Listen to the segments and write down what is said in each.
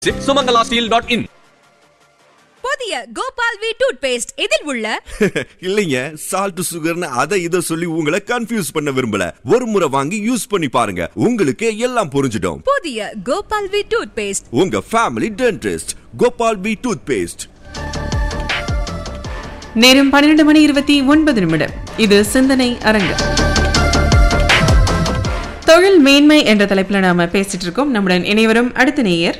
Sumangala steel dot in புதிய Gopal V tooth paste இதில் உள்ள இல்லைங்க சால்ட் சுகர்னு அதை இதை சொல்லி உங்களை கன்ஃபியூஸ் பண்ண விரும்பல ஒரு முறை வாங்கி யூஸ் பண்ணி பாருங்க உங்களுக்கு எல்லாம் புரிஞ்சிடும் புதிய கோபால் வி டூத் பேஸ்ட் உங்க family dentist Gopal P toothpaste நேரம் பன்னிரண்டு மணி இருபத்தி ஒன்பது நிமிடம் இது சிந்தனை அரங்கு தொழில் மேன்மை என்ற தலைப்பில் நாம பேசிட்டு இருக்கோம் நம்முடன் இணைவரும் அடுத்த நேயர்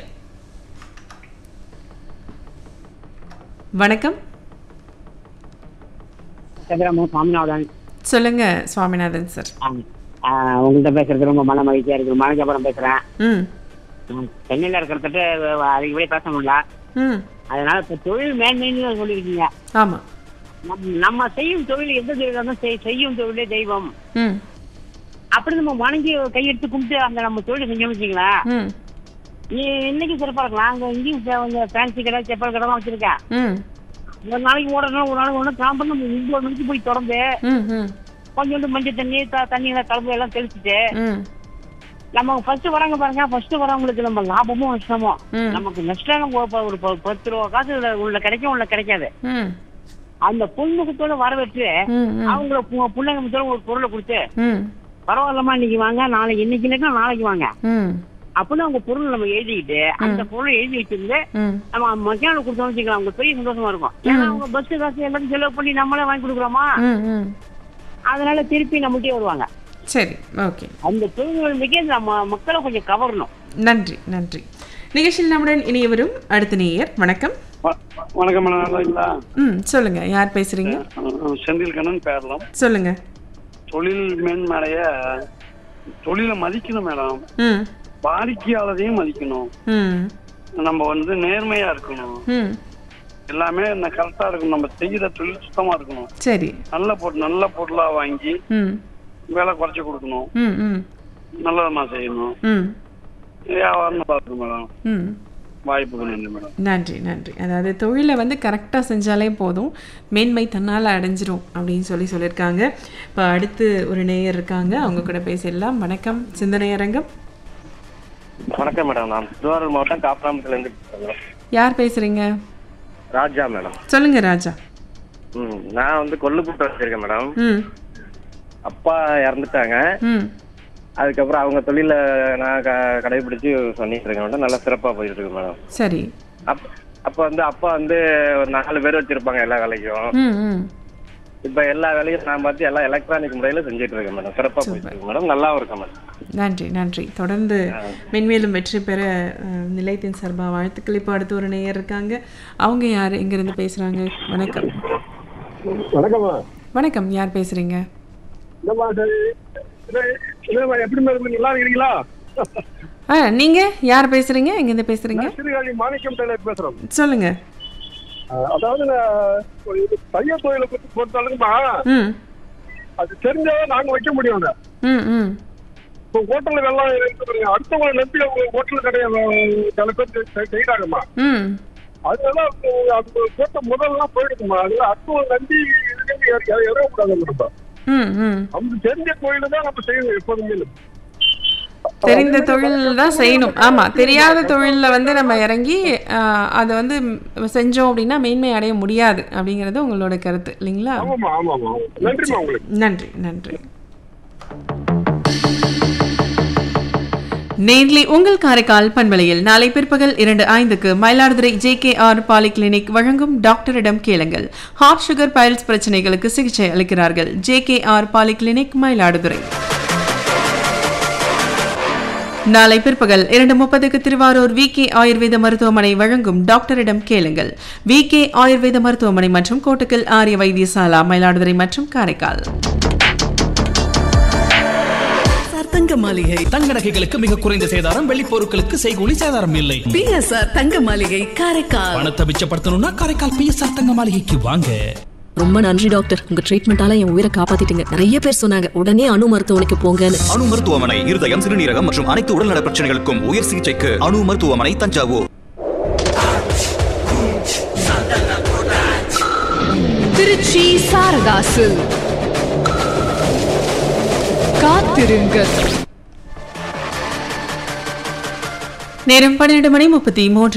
வணக்கம் சந்திரமோ சுவாமிநாதன் சொல்லுங்க சுவாமிநாதன் சார் ஆ, உங்கள்கிட்ட பேசுறது ரொம்ப மன மகிழ்ச்சியா இருக்கு மனஜபுரம் பேசுறேன் ம் ம், சென்னையில இருக்கிறதுட்டு அதிகப்படி பேச முடியல ம் அதனால இப்ப தொழில் மேன்மைன்னு சொல்லியிருக்கீங்க ஆமா நம்- நம்ம செய்யும் தொழில் எந்த தொழில் இருந்தாலும் செய்- செய்யும் தொழிலே தெய்வம் ம் அப்படி நம்ம வணங்கி கையெடுத்து கும்பிட்டு அந்த நம்ம தொழில் செஞ்சோம்னு வச்சுங்களேன் ம் நீ இன்னைக்கு சிறப்பா இருக்கலாம் அங்க இங்கேயும் கொஞ்சம் ஃபேன்சி கடை செப்பல் கடை தான் வச்சிருக்கேன் ம் ஒரு நாளைக்கு ஓடணும் ஒரு நாளைக்கு ஒன்று காம்பு நம்ம ஒன்பது மணிக்கு போய் திறந்து ம் ம் கொஞ்சோண்டு மஞ்சள் தண்ணி த- தண்ணியில கலந்து எல்லாம் தெளிச்சுட்டு ம் நம்ம ஃபர்ஸ்ட் வராங்க பாருங்க ஃபர்ஸ்ட் வரவங்களுக்கு நம்ம லாபமும் நஷ்டமும் ம். நமக்கு நஷ்டம் நம்ம ஒரு ஒரு ப- பத்து ரூபா காசு உள்ள- உள்ள கிடைக்கும் உள்ள கிடைக்காது ம் அந்த புன்முகத்தோட வரவேற்று ம், ம். அவங்கள பு- புள்ளைங்க முத்தோட ஒரு பொருளை கொடுத்து ம் பரவாயில்லம்மா இன்னைக்கு வாங்க நாளைக்கு இன்னைக்கு இல்லைன்னா நாளைக்கு வாங்க ம் அப்படின்னு அவங்க பொருள் நம்ம எழுதிக்கிட்டு அந்த பொருளை எழுதி வச்சிருந்து ம் நம்ம மத்தியானம் கொடுத்தோம்னு வச்சுக்கலாம் அவங்க பெரிய சந்தோஷமா இருக்கும் ஏன்னா அவங்க பஸ் காசு எல்லாத்தையும் செலவு பண்ணி நம்மளே வாங்கி கொடுக்குறோமா ம் ம் அதனால திருப்பி நம்மகிட்டே வருவாங்க சரி ஓகே அந்த தொழில்கள் மிக நம்ம மக்களை கொஞ்சம் கவரணும் நன்றி நன்றி நிகழ்ச்சியில் நம்முடன் இணையவரும் அடுத்த நேயர் வணக்கம் வ- வணக்கம் மேடம் நல்லா இருக்கீங்களா ம் சொல்லுங்க யார் பேசுறீங்க அஹ் செந்தில் கண்ணன் பேரலாம் சொல்லுங்க தொழில் மேன்மடைய தொழிலை மதிக்கணும் மேடம் ம் வாடிக்கையாளரையும் மதிக்கணும் ம் நம்ம வந்து நேர்மையா இருக்கணும் ம் எல்லாமே கரெக்டா இருக்கணும் நம்ம செய்யற தொழில் சுத்தமா இருக்கணும் சரி நல்ல பொருள் நல்ல பொருளா வாங்கி ம் விலை குறைச்சு கொடுக்கணும் ம் ம் நல்லதமா செய்யணும் ம் வியாபாரம் பார்க்கணும் மேடம் ம் வாய்ப்புகள் நன்றி மேடம் நன்றி நன்றி அதாவது தொழிலை வந்து கரெக்டாக செஞ்சாலே போதும் மேன்மை தன்னால் அடைஞ்சிரும் அப்படின்னு சொல்லி சொல்லியிருக்காங்க இப்போ அடுத்து ஒரு நேயர் இருக்காங்க அவங்க கூட பேசிடலாம் வணக்கம் சிந்தனை அரங்கம் வணக்கம் மேடம் நான் திருவாரூர் மாவட்டம் காப்பராமத்துலேருந்து பேசுகிறேன் யார் பேசுறீங்க ராஜா மேடம் சொல்லுங்க ராஜா ம் நான் வந்து கொல்லுப்புட்டு வச்சிருக்கேன் மேடம் ம் அப்பா இறந்துட்டாங்க ம் அதுக்கப்புறம் அவங்க தொழிலை நான் க கடைபிடிச்சு பண்ணிட்டு இருக்கேன் மேடம் நல்லா சிறப்பாக போயிட்டு இருக்கு மேடம் சரி அப் அப்போ வந்து அப்பா வந்து ஒரு நாலு பேர் வச்சிருப்பாங்க எல்லா வேலைக்கும் ம் ம் இப்போ எல்லா வேலையும் நான் பார்த்து எல்லாம் எலக்ட்ரானிக் முறையில் செஞ்சுட்டு இருக்கேன் மேடம் சிறப்பாக போயிட்டு இருக்கு மேடம் நல்லாவும் இருக்கேன் மேடம் நன்றி நன்றி தொடர்ந்து மென்மேலும் வெற்றி பெற அஹ், நிலையத்தின் சார்பாக வாழ்த்துக்கள் இப்போ அடுத்து ஒரு நேயர் இருக்காங்க அவங்க யார் எங்கேருந்து பேசுகிறாங்க வணக்கம் வணக்கம்மா வணக்கம் யார் பேசுகிறீங்க என்னம்மா சரி என்ன- என்னம்மா எப்படி மேடம் நல்லா இருக்கிறீங்களா ஆ நீங்கள் யார் பேசுகிறீங்க எங்கேருந்து பேசுகிறீங்க நான் சிறுகாழி மாணிக்கம் டெய்லர் பேசுறோம் சொல்லுங்கள் அஹ், அதாவது நான் ஒரு இது தையல் தொழிலை பத்தி பொறுத்தளவுக்குமா ம் அது தெரிஞ்சாதான் நாங்க வைக்க முடியும் அதை. ம் ம் இப்போ ஹோட்டல் வெள்ளம் இருக்கு பாருங்க அடுத்தவங்களை நம்பி அவங்க ஹோட்டல் கடையை அஹ், சில பேர் செய்- செய்யறாங்கம்மா ம் அதனால அது- அது போட்ட முதல்லாம் போயிடுக்குமா அதனால அடுத்தவங்களை நம்பி இதுக்கு இறங்கக்கூடாது நம்ம ம் ம் நமக்கு தெரிஞ்ச தொழில தான் நம்ம செய்யணும் எப்போதுமே தெரிந்த தொழில் தான் செய்யணும் ஆமாம் தெரியாத தொழிலில் வந்து நம்ம இறங்கி ஆஹ், அதை வந்து ம், செஞ்சோம் அப்படின்னா மேன்மை அடைய முடியாது அப்படிங்கிறது உங்களோட கருத்து இல்லைங்களா ஆமாம்மா ஆமாம்மா நன்றிம்மா உங்களுக்கு நன்றி நன்றி நேர்லி உங்கள் காரைக்கால் பண்பலையில் நாளை பிற்பகல் இரண்டு ஐந்துக்கு Mayiladuthurai J K R polyclinic வழங்கும் டாக்டரிடம் கேளுங்கள் ஹார்ட் சுகர் பைல்ஸ் பிரச்சனைகளுக்கு சிகிச்சை அளிக்கிறார்கள் J K R polyclinic Mayiladuthurai நாளை பிற்பகல் இரண்டு முப்பதுக்கு திருவாரூர் வி கே ஆயுர்வேத மருத்துவமனை வழங்கும் டாக்டரிடம் கேளுங்கள் வி கே ஆயுர்வேத மருத்துவமனை மற்றும் கோட்டக்கல் ஆரிய வைத்தியசாலா மயிலாடுதுறை மற்றும் காரைக்கால் தங்க மாளிகை தங்க நகைகளுக்கு மிக குறைந்த சேதாரம் வெள்ளி பொருட்களுக்கு செய்கூலி சேதாரம் இல்லை பிஎஸ்ஆர் தங்க மாளிகை காரைக்கால் பணத்தை மிச்சப்படுத்தணும்னா காரைக்கால் பிஎஸ்ஆர் தங்க மாளிகைக்கு வாங்க ரொம்ப நன்றி டாக்டர் உங்க ட்ரீட்மெண்டால என் உயிரை காப்பாத்திட்டீங்க நிறைய பேர் சொன்னாங்க உடனே அணு மருத்துவமனைக்கு போங்கன்னு அணு மருத்துவமனை இருதயம் சிறுநீரகம் மற்றும் அனைத்து உடல்நல பிரச்சனைகளுக்கும் உயர் சிகிச்சைக்கு அணு மருத்துவமனை தஞ்சாவூர் திருச்சி சாரதாசு காத்திருங்கள் நேரம் பன்னிரண்டு மணி முப்பத்தி மூன்று